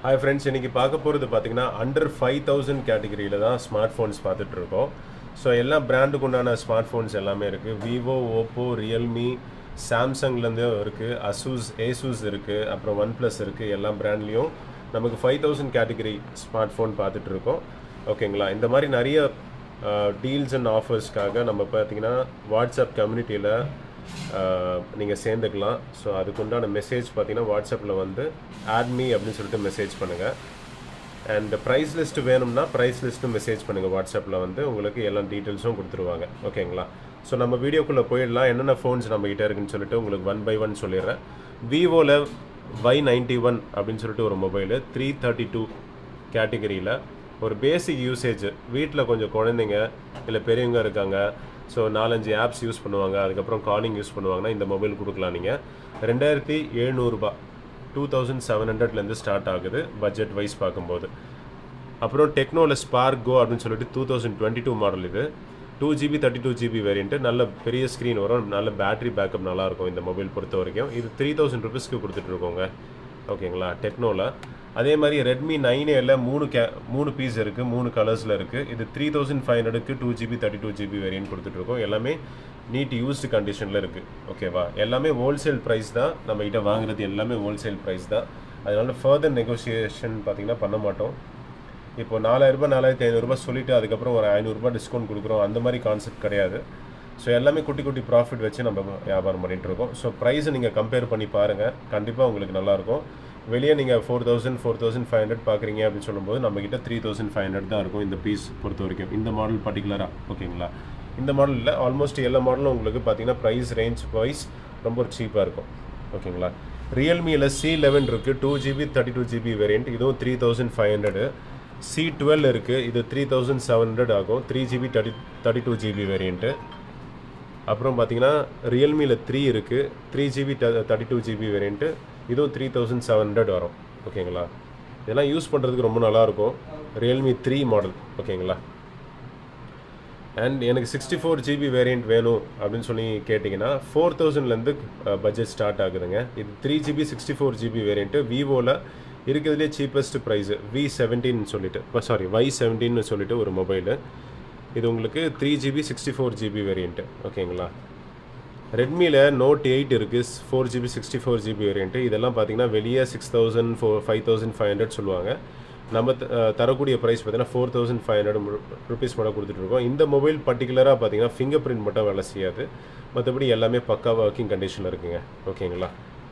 hi friends இன்னைக்கு பார்க்க போகிறது பார்த்தீங்கன்னா அண்டர் ஃபைவ் தௌசண்ட் கேட்டகரியில் தான் ஸ்மார்ட் ஃபோன்ஸ் பார்த்துட்டு இருக்கோம் ஸோ எல்லா பிராண்டுக்கு உண்டான ஸ்மார்ட் ஃபோன்ஸ் எல்லாமே இருக்குது விவோ ஓப்போ ரியல்மி சாம்சங்லேருந்தும் இருக்குது அசூஸ் ஏசூஸ் இருக்குது அப்புறம் ஒன் ப்ளஸ் இருக்குது எல்லா பிராண்ட்லேயும் நமக்கு five thousand category smartphone பார்த்துட்டு இருக்கோம் ஓகேங்களா இந்த மாதிரி நிறைய டீல்ஸ் அண்ட் ஆஃபர்ஸ்க்காக நம்ம பார்த்தீங்கன்னா வாட்ஸ்அப் கம்யூனிட்டியில் நீங்கள் சேர்ந்துக்கலாம் ஸோ அதுக்குண்டான மெசேஜ் பார்த்தீங்கன்னா வாட்ஸ்அப்பில் வந்து ஆட்மி அப்படின்னு சொல்லிட்டு மெசேஜ் பண்ணுங்கள் அண்ட் ப்ரைஸ் லிஸ்ட் வேணும்னா ப்ரைஸ் லிஸ்ட்டும் மெசேஜ் பண்ணுங்கள் வாட்ஸ்அப்பில் வந்து உங்களுக்கு எல்லா டீட்டெயில்ஸும் கொடுத்துருவாங்க ஓகேங்களா ஸோ நம்ம வீடியோக்குள்ளே போயிடலாம் என்னென்ன ஃபோன்ஸ் நம்ம கிட்ட இருக்குன்னு சொல்லிட்டு உங்களுக்கு ஒன் பை ஒன் சொல்லிடுறேன் விவோவில் வை நைன்டி ஒன் அப்படின்னு சொல்லிட்டு ஒரு மொபைலு த்ரீ தேர்ட்டி டூ கேட்டகரியில் ஒரு பேசிக் யூசேஜ் வீட்டில் கொஞ்சம் குழந்தைங்க இல்லை பெரியவங்க இருக்காங்க ஸோ நாலஞ்சு ஆப்ஸ் யூஸ் பண்ணுவாங்க அதுக்கப்புறம் காலிங் யூஸ் பண்ணுவாங்கன்னா இந்த மொபைல் கொடுக்கலாம் நீங்கள் ரெண்டாயிரத்தி எழுநூறுபா டூ தௌசண்ட் செவன் ஹண்ட்ரட்லேருந்து ஸ்டார்ட் ஆகுது பட்ஜெட் வைஸ் பார்க்கும்போது அப்புறம் டெக்னோவில் ஸ்பார்க் கோ அப்படின்னு சொல்லிட்டு two thousand twenty two model இது two GB thirty two GB variant நல்ல பெரிய ஸ்க்ரீன் வரும் நல்ல பேட்டரி பேக்கப் நல்லாயிருக்கும் இந்த மொபைல் பொறுத்த வரைக்கும் இது த்ரீ தௌசண்ட் ருபீஸ்க்கு கொடுத்துட்ருக்கோங்க ஓகேங்களா டெக்னோவில் அதே மாதிரி ரெட்மி நைன் ஏல மூணு கே மூணு பீஸ் இருக்குது மூணு கலர்ஸில் இருக்குது இது த்ரீ தௌசண்ட் ஃபைவ் ஹண்ட்ரடுக்கு two GB thirty two GB variant கொடுத்துட்ருக்கோம் எல்லாமே நீட் யூஸ்டு கண்டிஷனில் இருக்குது ஓகேவா எல்லாமே ஹோல்சேல் ப்ரைஸ் தான் நம்மகிட்ட வாங்குறது எல்லாமே ஹோல்சேல் ப்ரைஸ் தான் அதனால ஃபர்தர் நெகோசியேஷன் பார்த்திங்கன்னா பண்ண மாட்டோம் இப்போ நாலாயிரரூபா நாலாயிரத்தி ஐநூறுரூபா சொல்லிவிட்டு அதுக்கப்புறம் ஒரு ஐநூறுரூபா டிஸ்கவுண்ட் கொடுக்குறோம் அந்த மாதிரி கான்செப்ட் கிடையாது ஸோ எல்லாமே குட்டி குட்டி ப்ராஃபிட் வச்சு நம்ம வியாபாரம் பண்ணிகிட்டு இருக்கோம் ஸோ ப்ரைஸை நீங்கள் கம்பேர் பண்ணி பாருங்கள் கண்டிப்பாக உங்களுக்கு நல்லாயிருக்கும் வெளியே நீங்கள் four thousand four thousand five hundred பார்க்குறீங்க அப்படின்னு சொல்லும்போது நம்மக்கிட்ட த்ரீ தௌசண்ட் ஃபைவ் ஹண்ட்ரட் தான் இருக்கும் இந்த பீஸ் பொறுத்த வரைக்கும் இந்த மாடல் பர்டிகுலராக ஓகேங்களா இந்த மாடலில் ஆல்மோஸ்ட் எல்லா மாடலும் உங்களுக்கு பார்த்தீங்கன்னா ப்ரைஸ் ரேஞ்ச் வைஸ் ரொம்ப சீப்பாக இருக்கும் ஓகேங்களா ரியல்மியில் சி லெவன் இருக்குது two GB thirty two GB variant இதுவும் three thousand five hundred C twelve இருக்குது இது த்ரீ தௌசண்ட் செவன் ஹண்ட்ரட் ஆகும் three GB thirty thirty two GB variant அப்புறம் பார்த்தீங்கன்னா ரியல்மியில் த்ரீ இருக்குது three GB thirty two GB variant இதுவும் த்ரீ தௌசண்ட் செவன் ஹண்ட்ரட் வரும் ஓகேங்களா இதெல்லாம் யூஸ் பண்ணுறதுக்கு ரொம்ப நல்லாயிருக்கும் ரியல்மி த்ரீ மாடல் ஓகேங்களா அண்ட் எனக்கு சிக்ஸ்டி ஃபோர் ஜிபி வேரியண்ட் வேணும் அப்படின்னு சொல்லி கேட்டிங்கன்னா ஃபோர் தௌசண்ட்லேருந்து பட்ஜெட் ஸ்டார்ட் ஆகுதுங்க இது three GB sixty four GB variant விவோவில் இருக்கிறதுலே சீப்பஸ்ட் ப்ரைஸு வி செவன்டீன் சொல்லிட்டு சாரி வை செவன்டீன்னு சொல்லிட்டு ஒரு மொபைலு இது உங்களுக்கு three GB sixty four GB variant ஓகேங்களா ரெட்மியில் நோட் எயிட் இருக்குது four GB sixty four GB variant இதெல்லாம் பார்த்தீங்கன்னா வெளியே six thousand four five thousand five hundred சொல்லுவாங்க நம்ம தரக்கூடிய ப்ரைஸ் பார்த்தீங்கன்னா four thousand five hundred rupees மட்டும் கொடுத்துட்ருக்கோம் இந்த மொபைல் பர்டிகுலராக பார்த்தீங்கன்னா ஃபிங்கர் பிரிண்ட் மட்டும் வேலை செய்யாது மற்றபடி எல்லாமே பக்காவாக ஒர்க்கிங் கண்டிஷனில் இருக்குங்க ஓகேங்களா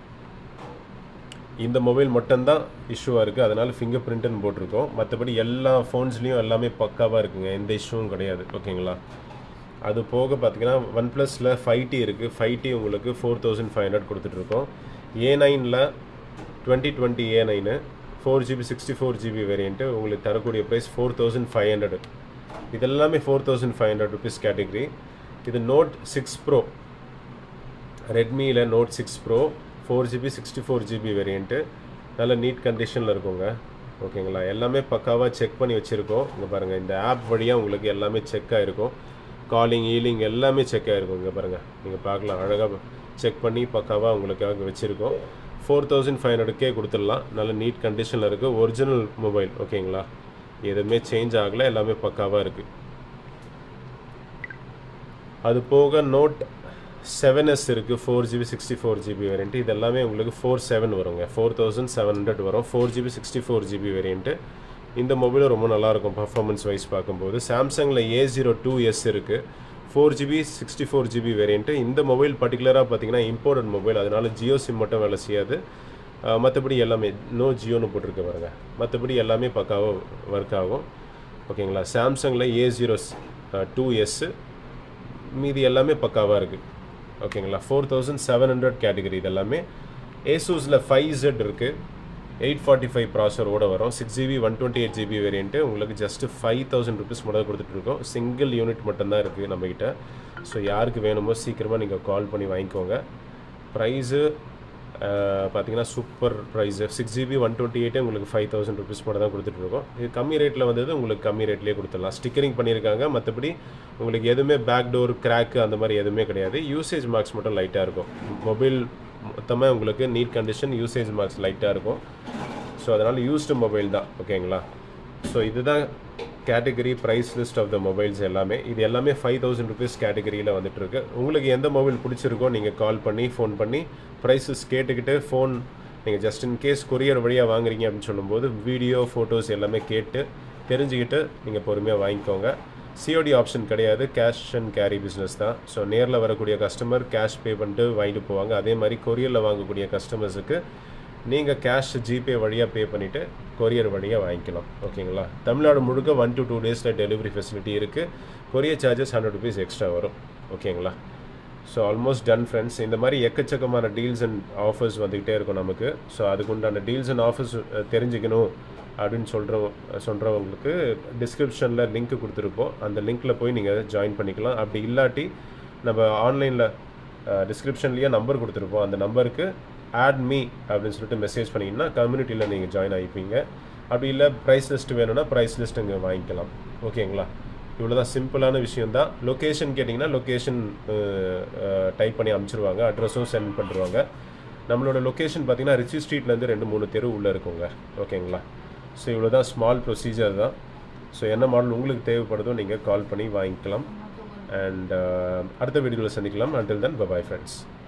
இந்த மொபைல் மட்டும்தான் இஷ்யூவாக இருக்குது அதனால் ஃபிங்கர் பிரிண்ட்டுன்னு போட்டிருக்கோம் மற்றபடி எல்லா ஃபோன்ஸ்லேயும் எல்லாமே பக்காவாக இருக்குங்க எந்த இஷ்யூவும் கிடையாது ஓகேங்களா அது போக பார்த்தீங்கன்னா ஒன் ப்ளஸில் ஃபைவ் டி இருக்குது ஃபைவ் டி உங்களுக்கு ஃபோர் தௌசண்ட் ஃபைவ் ஹண்ட்ரட் கொடுத்துட்ருக்கோம் ஏ நைனில் twenty twenty A nine four GB sixty four GB variant உங்களுக்கு தரக்கூடிய price four thousand five hundred இதெல்லாமே four thousand five hundred rupees category இது note six pro ரெட்மியில் note six pro four GB sixty four GB variant நல்ல neat கண்டிஷனில் இருக்குங்க ஓகேங்களா எல்லாமே பக்காவாக செக் பண்ணி வச்சுருக்கோம் இங்கே பாருங்கள் இந்த ஆப் வழியாக உங்களுக்கு எல்லாமே செக் ஆகிருக்கும் காலிங் ஈலிங் எல்லாமே செக் ஆகிருக்கும் இங்கே பாருங்கள் நீங்கள் பார்க்கலாம் அழகாக செக் பண்ணி பக்காவாக உங்களுக்காக வச்சுருக்கோம் ஃபோர் தௌசண்ட் ஃபைவ் ஹண்ட்ரட்கே கொடுத்துடலாம் நல்ல நீட் கண்டிஷனில் இருக்குது ஒரிஜினல் மொபைல் ஓகேங்களா எதுவுமே சேஞ்ச் ஆகலை எல்லாமே பக்காவாக இருக்குது அது போக நோட் செவன் எஸ் இருக்குது four GB sixty four GB variant இது எல்லாமே உங்களுக்கு ஃபோர் செவன் வருங்க ஃபோர் தௌசண்ட் செவன் ஹண்ட்ரட் வரும் four GB sixty four GB variant இந்த மொபைலும் ரொம்ப நல்லாயிருக்கும் பர்ஃபார்மன்ஸ் வைஸ் பார்க்கும்போது சாம்சங்கில் ஏ ஜீரோ டூ எஸ் இருக்குது four GB sixty four GB variant இந்த மொபைல் பர்டிகுலராக பார்த்தீங்கன்னா இம்போர்ட்டட் மொபைல் அதனால் ஜியோ சிம் மட்டும் வேலை செய்யாது மற்றபடி எல்லாமே நோ ஜியோன்னு போட்டிருக்க பாருங்க மற்றபடி எல்லாமே பக்காவாக ஒர்க் ஆகும் ஓகேங்களா சாம்சங்கில் ஏ ஜீரோ டூ எஸ்ஸு மீதி எல்லாமே பக்காவாக இருக்குது ஓகேங்களா four thousand seven hundred category இது எல்லாமே ஏசூஸில் ஃபைவ் ஜெட் இருக்குது எயிட் ஃபார்ட்டி ஃபைவ் ப்ராசரோட வரும் six GB one twenty eight GB variant உங்களுக்கு ஜஸ்ட்டு ஃபைவ் தௌசண்ட் ருபீஸ் மட்டும் கொடுத்துட்ருக்கோம் சிங்கிள் யூனிட் மட்டும்தான் இருக்குது நம்மக்கிட்ட ஸோ யாருக்கு வேணுமோ சீக்கிரமாக நீங்கள் கால் பண்ணி வாங்கிக்கோங்க ப்ரைஸு பார்த்தீங்கன்னா super price six GB one twenty எயிட்டே உங்களுக்கு ஃபைவ் தௌசண்ட் ருபீஸ் மட்டும் தான் கொடுத்துட்ருக்கோம் இது கம்மி ரேட்டில் வந்தது உங்களுக்கு கம்மி ரேட்லேயே கொடுத்துடலாம் ஸ்டிக்கரிங் பண்ணியிருக்காங்க மற்றபடி உங்களுக்கு எதுவுமே பேக் டோர் கிராக்கு அந்த மாதிரி எதுவுமே கிடையாது யூசேஜ் மார்க்ஸ் மட்டும் லைட்டாக இருக்கும் மொபைல் மொத்தமாக உங்களுக்கு நீட் கண்டிஷன் யூசேஜ் மார்க்ஸ் லைட்டாக இருக்கும் ஸோ அதனால் யூஸ்டு மொபைல் தான் ஓகேங்களா ஸோ இதுதான் category price list of the mobiles எல்லாமே இது எல்லாமே ஃபைவ் தௌசண்ட் ருபீஸ் கேட்டகரியில் வந்துட்டு இருக்கு உங்களுக்கு எந்த மொபைல் பிடிச்சிருக்கோ நீங்கள் கால் பண்ணி ஃபோன் பண்ணி ப்ரைஸஸ் கேட்டுக்கிட்டு ஃபோன் நீங்கள் ஜஸ்ட் இன் கேஸ் கொரியர் வழியாக வாங்குறீங்க அப்படின்னு சொல்லும்போது வீடியோ ஃபோட்டோஸ் எல்லாமே கேட்டு தெரிஞ்சுக்கிட்டு நீங்கள் பொறுமையாக வாங்கிக்கோங்க சிஓடி ஆப்ஷன் கிடையாது கேஷ் அண்ட் கேரி பிஸ்னஸ் தான் ஸோ நேரில் வரக்கூடிய கஸ்டமர் கேஷ் பே பண்ணிட்டு வாங்கிட்டு போவாங்க அதே மாதிரி கொரியரில் வாங்கக்கூடிய கஸ்டமர்ஸுக்கு நீங்கள் கேஷ் ஜிபே வழியாக பே பண்ணிவிட்டு கொரியர் வழியாக வாங்கிக்கலாம் ஓகேங்களா தமிழ்நாடு முழுக்க ஒன் டு டூ டேஸில் டெலிவரி ஃபெசிலிட்டி இருக்குது courier charges hundred rupees extra வரும் ஓகேங்களா ஸோ ஆல்மோஸ்ட் டன் ஃப்ரெண்ட்ஸ் இந்த மாதிரி எக்கச்சக்கமான டீல்ஸ் அண்ட் ஆஃபர்ஸ் வந்துக்கிட்டே இருக்கும் நமக்கு ஸோ அதுக்கு உண்டான டீல்ஸ் அண்ட் ஆஃபர்ஸ் தெரிஞ்சுக்கணும் அப்படின்னு சொல்கிற சொல்கிறவங்களுக்கு டிஸ்கிரிப்ஷனில் லிங்க் கொடுத்துருப்போம் அந்த லிங்க்கில் போய் நீங்கள் ஜாயின் பண்ணிக்கலாம் அப்படி இல்லாட்டி நம்ம ஆன்லைனில் டிஸ்கிரிப்ஷன்லேயே நம்பர் கொடுத்துருப்போம் அந்த நம்பருக்கு ஆட் மீ அப்படின்னு சொல்லிட்டு மெசேஜ் பண்ணிங்கன்னா கம்யூனிட்டியில் நீங்கள் ஜாயின் ஆகிப்பீங்க அப்படி இல்லை ப்ரைஸ் லிஸ்ட் வேணும்னா ப்ரைஸ் லிஸ்ட் இங்கே வாங்கிக்கலாம் ஓகேங்களா இவ்வளோ தான் சிம்பிளான விஷயம் தான் லொக்கேஷன் கேட்டிங்கன்னா லொக்கேஷன் டைப் பண்ணி அனுப்பிச்சிருவாங்க அட்ரஸும் சென்ட் பண்ணிடுவாங்க நம்மளோட லொக்கேஷன் பார்த்தீங்கன்னா ரிச்சி ஸ்ட்ரீட்லேருந்து ரெண்டு மூணு தெரு உள்ளே இருக்குங்க ஓகேங்களா ஸோ இவ்வளோ தான் ஸ்மால் ப்ரொசீஜர் தான் ஸோ என்ன மாடல் உங்களுக்கு தேவைப்படுதோ நீங்கள் கால் பண்ணி வாங்கிக்கலாம் அண்ட் அடுத்த வீடியோவில் சந்திக்கலாம் அண்டில் தென் பபாய் ஃப்ரெண்ட்ஸ்